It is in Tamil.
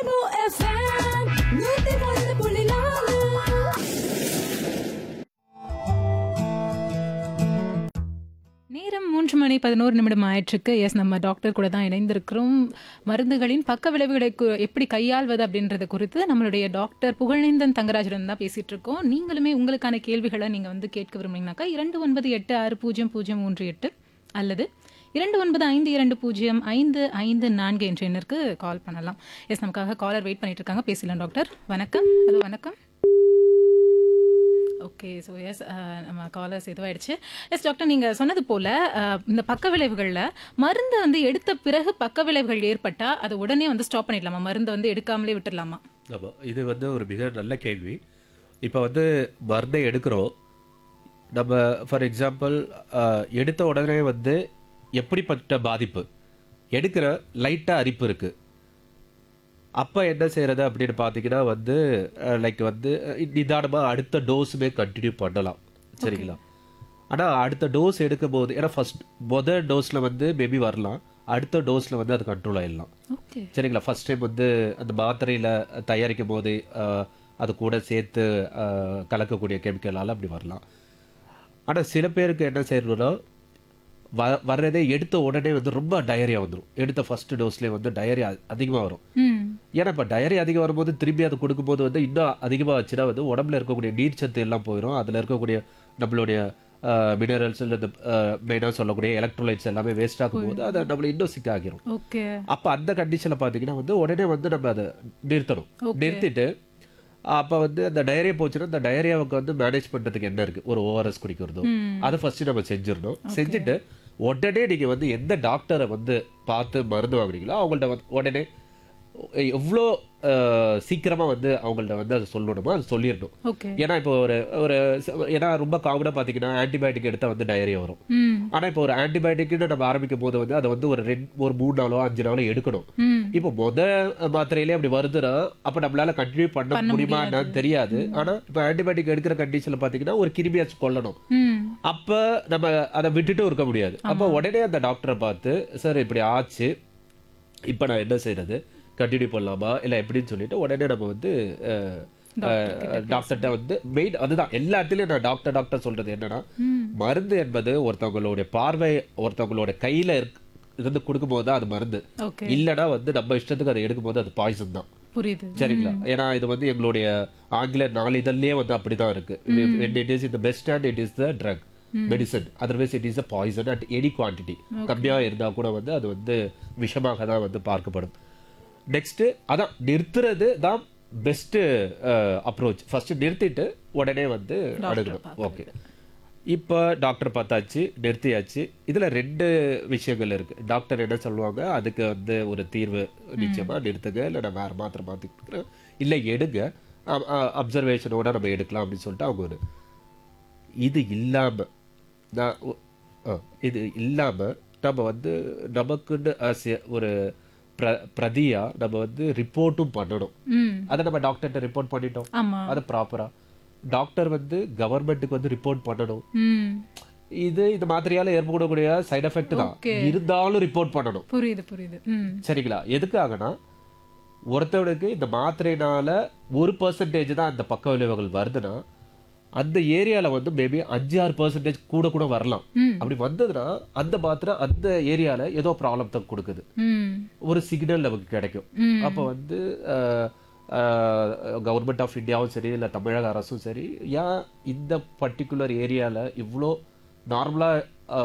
Rainbow FM, நூத்தி ஒன்று புள்ளி நாலு நேரம் மூன்று மணி பதினோரு நிமிடம் ஆயிற்றுக்கு எஸ் நம்ம டாக்டர் கூட தான் இணைந்திருக்கிறோம் மருந்துகளின் பக்க விளைவுகளை கு- எப்படி கையாள்வது அப்படின்றது குறித்து நம்மளுடைய டாக்டர் புகழேந்தன் தங்கராஜுடன் தான் பேசிட்டு இருக்கோம் நீங்களுமே உங்களுக்கான கேள்விகளை நீங்க வந்து கேட்க விரும்புனீங்கன்னாக்கா இரண்டு ஒன்பது எட்டு ஆறு பூஜ்ஜியம் பூஜ்ஜியம் மூன்று எட்டு அல்லது இரண்டு ஒன்பது ஐந்து இரண்டு பூஜ்ஜியம் ஐந்து ஐந்து நான்கு என்ற எண்ணிற்கு கால் பண்ணலாம் எஸ் நமக்காக காலர் வெயிட் பண்ணிட்டு இருக்காங்க பேசலாம் டாக்டர் வணக்கம் ஹலோ வணக்கம் ஓகே ஸோ எஸ் நம்ம காலர்ஸ் இதுவாயிடுச்சு எஸ் டாக்டர் நீங்கள் சொன்னது போல் இந்த பக்க விளைவுகளில் மருந்து வந்து எடுத்த பிறகு பக்க விளைவுகள் ஏற்பட்டால் அதை உடனே வந்து ஸ்டாப் பண்ணிடலாமா மருந்தை வந்து எடுக்காமலே விட்டுடலாமா ஆமாம் இது வந்து ஒரு மிக நல்ல கேள்வி இப்போ வந்து மருந்தை எடுக்கிறோம் நம்ம ஃபார் எக்ஸாம்பிள் எடுத்த உடனே வந்து எப்படிப்பட்ட பாதிப்பு எடுக்கிற லைட்டாக அரிப்பு இருக்குது அப்போ என்ன செய்கிறது அப்படின்னு பார்த்தீங்கன்னா வந்து லைக் வந்து நிதானமாக அடுத்த டோஸுமே கண்டினியூ பண்ணலாம் சரிங்களா ஆனால் அடுத்த டோஸ் எடுக்கும் போது ஏன்னா ஃபர்ஸ்ட் மொதல் டோஸில் வந்து மேபி வரலாம் அடுத்த டோஸில் வந்து அது கண்ட்ரோல் ஆயிடலாம் ஓகே சரிங்களா ஃபர்ஸ்ட் டைம் வந்து அந்த மாத்திரையில் தயாரிக்கும் போது அஹ், அது கூட சேர்த்து அஹ், கலக்கக்கூடிய கெமிக்கலால் அப்படி வரலாம் ஆனால் சில பேருக்கு என்ன செய்யணும்னா வ வர்றதே எடுத்த உடனே வந்து ரொம்ப டயரியா வந்துடும் எடுத்த ஃபர்ஸ்ட் டோஸ்லேயே வந்து டயரியா அதிகமாக வரும் ம் ஏன்னா இப்போ டயரி அதிகம் வரும்போது திரும்பி அது கொடுக்கும்போது வந்து இன்னும் அதிகமாக வச்சுன்னா வந்து உடம்புல இருக்கக்கூடிய நீர் சத்து எல்லாம் போயிடும் அதில் இருக்கக்கூடிய நம்மளுடைய மினரல்ஸ் இல்லை இந்த மெயினாக சொல்லக்கூடிய எலக்ட்ரோலைட்ஸ் எல்லாமே வேஸ்ட் ஆகும்போது அதை நம்மளை இன்னும் சிக்க ஆகிரும் ஓகே அப்போ அந்த கண்டிஷனில் பார்த்தீங்கன்னா வந்து உடனே வந்து நம்ம அதை நிறுத்தணும் நிறுத்திட்டு அப்போ வந்து அந்த டயரியா போச்சுன்னா அந்த டயரியாவுக்கு வந்து மேனேஜ் பண்ணுறதுக்கு என்ன இருக்குது ஒரு ஓஆர்எஸ் குடிக்கிறதோ அதை ஃபஸ்ட்டு நம்ம செஞ்சிடணும் செஞ்சுட்டு உடனே நீங்கள் வந்து எந்த டாக்டரை வந்து பார்த்து மருந்து வாங்குறீங்களோ அவங்கள்ட்ட வந்து உடனே எவ்வளோ சீக்கிரமாக வந்து அவங்கள்ட்ட வந்து அதை சொல்லணுமோ அதை சொல்லிடணும் ஓகே ஏன்னா இப்போ ஒரு ஒரு ஏன்னா ரொம்ப காமனாக பார்த்தீங்கன்னா ஆன்டிபயோட்டிக் எடுத்தால் வந்து டயரியா வரும் ம் ஆனா இப்போ ஒரு ஆன்டிபயோட்டிக்னு நம்ம ஆரம்பிக்கும் போது வந்து அதை வந்து ஒரு ரெண்டு ஒரு மூணு நாளோ அஞ்சு நாளோ எடுக்கணும் ம் இப்போ முத மாத்திரையிலே அப்படி வருதுன்னா அப்ப நம்மளால கண்டினியூ பண்ண முடியுமா என்னன்னு தெரியாது ஆனா இப்போ ஆன்டிபயோட்டிக் எடுக்கிற கண்டிஷன்ல பாத்தீங்கன்னா ஒரு கிருமியாச்சும் கொல்லணும் ம் அப்ப நம்ம அதை விட்டுட்டும் இருக்க முடியாது அப்ப உடனே அந்த டாக்டரை பார்த்து சார் இப்படி ஆச்சு இப்ப நான் என்ன செய்யறது கண்டினியூ பண்ணலாமா இல்ல எப்படின்னு சொல்லிட்டு உடனே நம்ம வந்து டாக்டர்கிட்ட வந்து மெயின் அதுதான் எல்லா இடத்துலயும் நான் டாக்டர் டாக்டர் சொல்றது என்னன்னா மருந்து என்பது ஒருத்தவங்களுடைய பார்வை ஒருத்தவங்களோட கையில இருக்- இருந்து கொடுக்கும்போது தான் அது மருந்து ஓகே இல்லைன்னா வந்து நம்ம இஷ்டத்துக்கு அதை எடுக்கும்போது அது பாய்சன் தான் புரியுது சரிங்களா ஏன்னா இது வந்து எங்களுடைய ஆங்கில நாளிதழ்லயே வந்து அப்படிதான் இருக்கு when it is in the best hand it is the drug medicine otherwise it is a poison at any quantity கம்மியா இருந்தா கூட வந்து அது வந்து விஷமாக தான் வந்து பார்க்கப்படும் நெக்ஸ்ட் அதான் நிறுத்துறது தான் பெஸ்ட் அப்ரோச் ஃபர்ஸ்ட் நிறுத்திட்டு உடனே வந்து அணுகணும் ஓகே இப்போ டாக்டர் பார்த்தாச்சு நிறுத்தியாச்சு இதுல ரெண்டு விஷயங்கள் இருக்கு டாக்டர் என்ன சொல்லுவாங்க அதுக்கு வந்து ஒரு தீர்வு நிச்சயமா நிறுத்துங்க இல்லை நான் வேற மாத்திரை மாத்திக்கிறேன் இல்லை எடுங்க அப்சர்வேஷனோட நம்ம எடுக்கலாம் அப்படின்னு சொல்லிட்டு அவங்க ஒரு இது இல்லாம நான் ஒ- ஆ, இது இல்லாம நம்ம வந்து நமக்குன்னு as a ஒரு பிர பிரதியா நம்ம வந்து ரிப்போர்ட்டும் பண்ணணும் ம் அதை நம்ம டாக்டர்கிட்ட ரிப்போர்ட் பண்ணிட்டோம் ஆமா அது ப்ராப்பரா டாக்டர் வந்து கவர்மெண்ட்டுக்கு வந்து ரிப்போர்ட் பண்ணணும் ம் இது இந்த மாத்திரையால ஏற்படக்கூடிய சைடு எஃபெக்ட் தான் இருந்தாலும் ரிப்போர்ட் பண்ணணும் புரியுது புரியுது ம் சரிங்களா எதுக்காகனா ஒருத்தவனுக்கு இந்த மாத்திரைனால ஒரு பர்சன்டேஜ் தான் அந்த பக்க விளைவுகள் வருதுன்னா அந்த ஏரியால வந்து மேபி அஞ்சு ஆறு பர்சன்டேஜ் கூட கூட வரலாம் ம். அப்படி வந்ததுன்னா அந்த மாத்திரை அந்த ஏரியால ஏதோ ப்ராப்ளம் தான் கொடுக்குது ம் ஒரு சிக்னல் நமக்கு கிடைக்கும் ம். அப்போ வந்து கவர்மெண்ட் ஆஃப் இந்தியாவும் சரி இல்லை தமிழக அரசும் சரி ஏன் இந்த பர்டிகுலர் ஏரியாவில் இவ்வளோ நார்மலாக